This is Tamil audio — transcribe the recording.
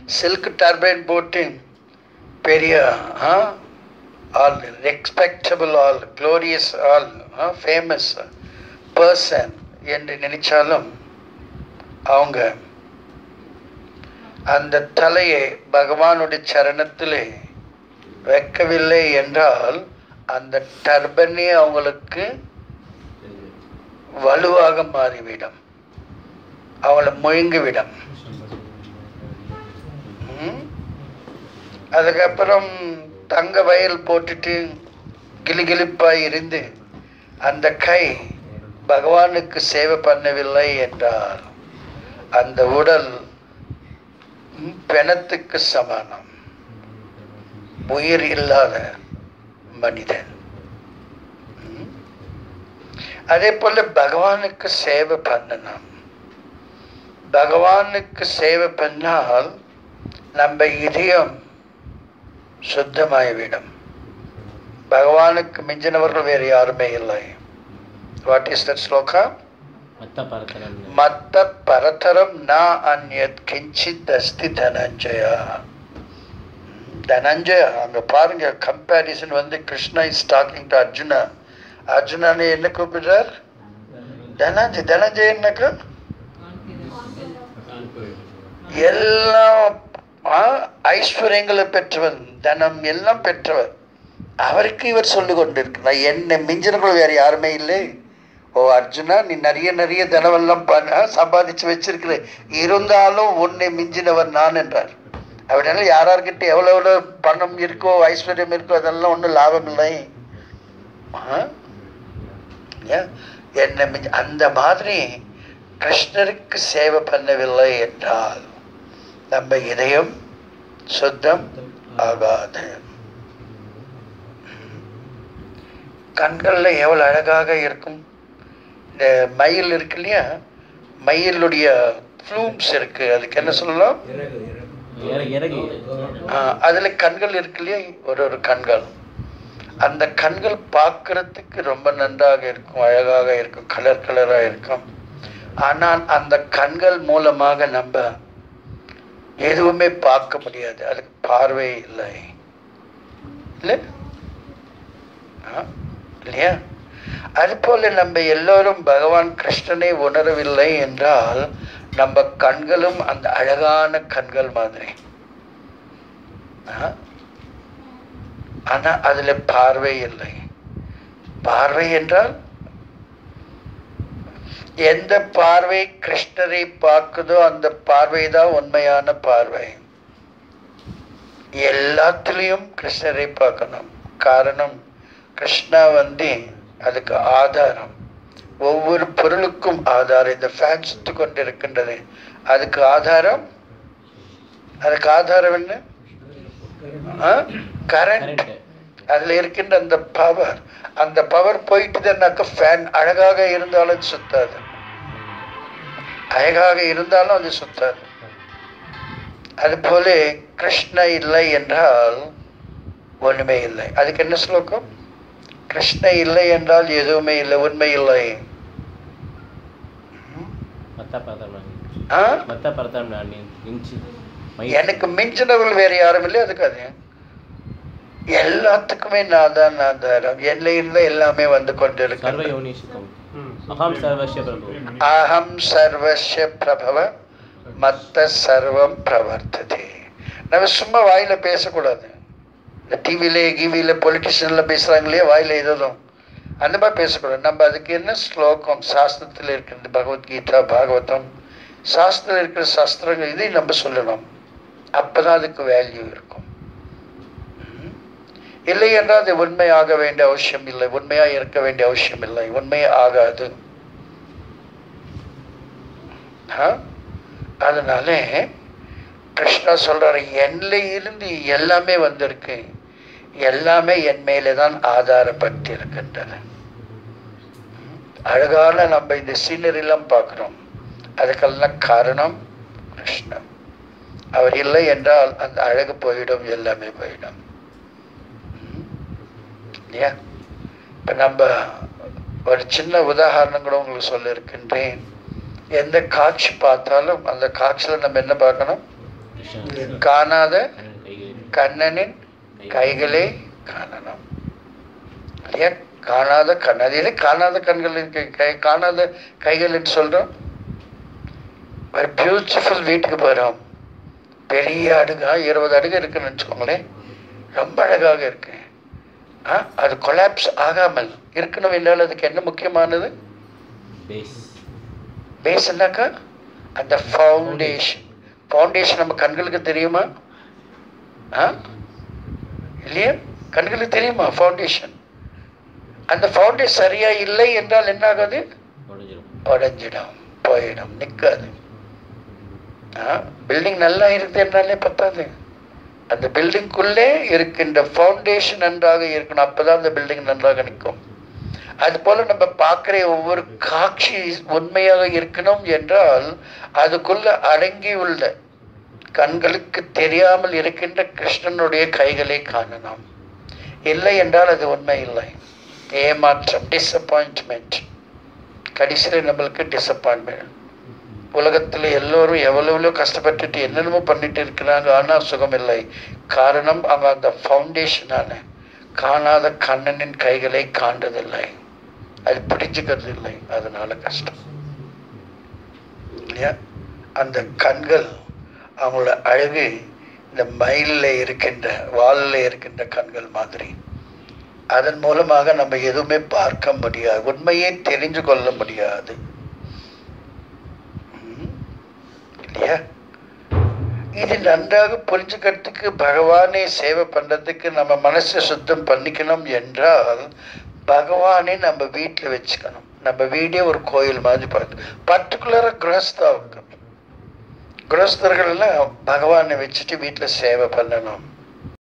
சில்க் டர்பைன் போட்டு பெரிய all respectable all glorious all famous person என்று நினைச்சாலும் அவங்க அந்த தலையை பகவானுடைய சரணத்திலே வைக்கவில்லை என்றால் அந்த டர்பனே அவங்களுக்கு வலுவாக மாறிவிடும் அவளை முழுங்கிவிடும் ம்? அதுக்கப்புறம் தங்க வயல் போட்டுட்டு கிளிகிளிப்பாய் இருந்து அந்த கை பகவானுக்கு சேவை பண்ணவில்லை என்றால் அந்த உடல் ம், பிணத்துக்கு சமானம் உயிர் இல்லாத மனிதன் ம்? அதே போல பகவானுக்கு சேவை பண்ணணும் பகவானுக்கு சேவை பண்ணால் நம்ம இதயம் சுத்தமாகிவிடும் பகவானுக்கு மிஞ்சினவர்கள் வேறு யாருமே இல்லை வாட் இஸ் தட் ஸ்லோகா மத்த பரத்தனம் மத்த பரதரம் ந அந்யத் கிஞ்சித் அஸ்தி தனஞ்சயா தனஞ்சயா அங்க பாருங்க கம்பேரிசன் வந்து Krishna is talking to Arjuna அர்ஜுனானை என்ன கூப்பிடுறார் தனஞ்சய் தனஞ்சயன்னாக்கா எல்லாம் ஆ, ஐஸ்வர்யங்களை பெற்றவன் தனம் எல்லாம் பெற்றவர் அவருக்கு இவர் சொல்லி கொண்டிருக்கிறார் என்னை மிஞ்சினவர்கள் வேற யாருமே இல்லை ஓ அர்ஜுனா நீ நிறைய நிறைய தனவெல்லாம் பண்ண சம்பாதிச்சு வச்சிருக்கிற இருந்தாலும் உன்னை மிஞ்சினவர் நான் என்றார் அப்படினால யாரார்கிட்ட எவ்வளோ எவ்வளோ பணம் இருக்கோ ஐஸ்வர்யம் இருக்கோ அதெல்லாம் ஒன்றும் லாபம் இல்லை ஆ? ஏன்? என்னை மிஞ்சி அந்த மாதிரி கிருஷ்ணருக்கு சேவை பண்ணவில்லை என்றால் நம்ம இதயம் சுத்தம் ஆகாது கண்கள்ல எவ்வளவு அழகாக இருக்கும் இந்த மயில் இருக்கு இல்லையா மயிலுடைய ஃப்ளூம்ஸ் இருக்கு அதுக்கு என்ன சொல்லலாம் இறகு இறகு ஆ, அதுல கண்கள் இருக்கு இல்லையா ஒரு ஒரு கண்கள் அந்த கண்கள் பார்க்கறதுக்கு ரொம்ப நன்றாக இருக்கும் அழகாக இருக்கும் கலர் கலரா இருக்கும் ஆனால் அந்த கண்கள் மூலமாக நம்ம எதுவுமே பார்க்க முடியாது அதுக்கு பார்வை இல்லை இல்லை ஆ, இல்லையா அதுபோல நம்ம எல்லோரும் பகவான் கிருஷ்ணனை உணரவில்லை என்றால் நம்ம கண்களும் அந்த அழகான கண்கள் மாதிரி ஆ? ஆனா அதுல பார்வை இல்லை பார்வை என்றால் எந்த பார்வை கிருஷ்ணரை பார்க்குதோ அந்த பார்வை தான் உண்மையான பார்வை எல்லாத்துலேயும் கிருஷ்ணரை பார்க்கணும் காரணம் கிருஷ்ணா வந்து அதுக்கு ஆதாரம் ஒவ்வொரு பொருளுக்கும் ஆதாரம் இந்த ஃபேன் சுத்து கொண்டு இருக்கின்றது அதுக்கு ஆதாரம் அதுக்கு ஆதாரம் என்ன கரண்ட் கரெக்ட் அதுல இருக்கின்ற அந்த பவர் அந்த பவர் போயிட்டுதுன்னாக்க ஃபேன் அழகாக இருந்தாலும் அது சுத்தாது அழகாக இருந்தாலும் அது சுத்தாது அதுபோல கிருஷ்ண இல்லை என்றால் ஒண்ணுமே இல்லை அதுக்கு என்ன ஸ்லோகம் கிருஷ்ண இல்லை என்றால் எதுவுமே இல்லை உண்மை இல்லை மத்த பரத்தனம் ஆ? மத்த பரத்தனம் நான் இன்ச்சு எனக்கு மிஞ்சினவர்கள் வேற யாரும் இல்லை அதுக்கு அது எல்லாத்துக்குமே நான் தான் நான் தான் என்னை இருந்தா எல்லாமே வந்து சர்வ கொண்டிருக்கிறேன் யோனிஷுக்கும் அகம் சர்வஸ்ய பிரபு அகம் சர்வஸ்ய பிரபவ மத்த சர்வம் பிரவர்த்ததே நம்ம சும்மா வாயில பேசக்கூடாது இந்த டிவில கிவில பொலிட்டிஷியன்ல பேசுறாங்க இல்லையா வாயில ஏதோதும் அந்த மாதிரி பேசக்கூடாது நம்ம அதுக்கு என்ன ஸ்லோகம் சாஸ்திரத்தில் இருக்கிறது பகவத்கீதா பாகவதம் சாஸ்திரத்தில் இருக்கிற சாஸ்திரங்கள் இதை நம்ம சொல்லணும் அப்பதான் அதுக்கு வேல்யூ இருக்கும் ம். இல்லை என்றால் அது உண்மையாக வேண்டிய அவசியம் இல்லை உண்மையா இருக்க வேண்டிய அவசியம் இல்லை உண்மையே ஆகாது ஆ? அதனால கிருஷ்ணா சொல்றாரு என்னில இருந்து எல்லாமே வந்திருக்கு எல்லாமே என் மேலே தான் ஆதாரப்பட்டு இருக்கின்றது அழகான நம்ம இந்த சீனரிலாம் பார்க்கிறோம் அதுக்கெல்லாம் காரணம் கிருஷ்ணன் அவர் இல்லை என்றால் அந்த அழகு போயிடும் எல்லாமே போயிடும் ம். இல்லையா இப்ப நம்ம ஒரு சின்ன உதாரணம் கூட உங்களுக்கு சொல்லியிருக்கின்றேன் எந்த காட்சி பார்த்தாலும் அந்த காட்சியில நம்ம என்ன பார்க்கணும் கிருஷ்ணன் காணாத கைகளில் கண்ணனின் கைகளே காணணும் இல்லையா காணாத கண் அதிலே காணாத கண்கள் இருக்கு கை காணாத கைகள்னு சொல்றோம் ஒரு பியூட்டிஃபுல் வீட்டுக்கு போகிறோம் பெரிய அடுகா இருபது அடுகு இருக்குன்னு வச்சுக்கோங்களேன் ரொம்ப அழகாக இருக்கு ஆ அது கொலாப்ஸ் ஆகாமல் இருக்கணும் என்றால் அதுக்கு என்ன முக்கியமானது பேஸ் பேஸ்னாக்கா அந்த ஃபவுண்டேஷன் ஃபவுண்டேஷன் நம்ம கண்களுக்கு தெரியுமா ஆ இல்லையா கண்களுக்கு தெரியுமா ஃபவுண்டேஷன் அந்த ஃபவுண்டேஷன் சரியா இல்லை என்றால் என்ன ஆகாது உடஞ்சிரும் உடஞ்சிடும் போயிடும் நிற்காது பில்டிங் நல்லா இருக்குது என்றாலே பத்தாது அந்த பில்டிங்குள்ளே இருக்கின்ற ஃபவுண்டேஷன் நன்றாக இருக்கணும் அப்பதான் அந்த பில்டிங் நன்றாக நிற்கும் அது போல நம்ம பார்க்கிற ஒவ்வொரு காட்சி உண்மையாக இருக்கணும் என்றால் அதுக்குள்ள அடங்கியுள்ள கண்களுக்கு தெரியாமல் இருக்கின்ற கிருஷ்ணனுடைய கைகளை காணலாம் இல்லை என்றால் அது உண்மை இல்லை ஏமாற்றம் டிசப்பாயின்ட்மெண்ட் கடைசியில் நம்மளுக்கு டிசப்பாயின்மெண்ட் உலகத்தில் எல்லோரும் எவ்வளோ கஷ்டப்பட்டுட்டு என்னென்னமோ பண்ணிட்டு இருக்கிறாங்க ஆனால் சுகம் இல்லை காரணம் அவங்க அந்த ஃபவுண்டேஷனான காணாத கண்ணனின் கைகளை காண்றதில்லை அது பிடிச்சுக்கிறது இல்லை அதனால கஷ்டம் இல்லையா அந்த கண்கள் அவங்களோட அழகு இந்த மயிலில் இருக்கின்ற வாலில் இருக்கின்ற கண்கள் மாதிரி அதன் மூலமாக நம்ம எதுவுமே பார்க்க முடியாது உண்மையை தெரிஞ்சு கொள்ள முடியாது ம்? இல்லையா இது நன்றாக புரிஞ்சுக்கிறதுக்கு பகவானை சேவை பண்றதுக்கு நம்ம மனசை சுத்தம் பண்ணிக்கணும் என்றால் பகவானை நம்ம வீட்டில் வச்சுக்கணும் நம்ம வீடே ஒரு கோயில் மாதிரி பார்த்து பர்டிகுலராக கிரஸ்தாவுக்கு கிரஸ்தர்கள் எல்லாம் பகவானை வச்சுட்டு வீட்டில் சேவை பண்ணணும்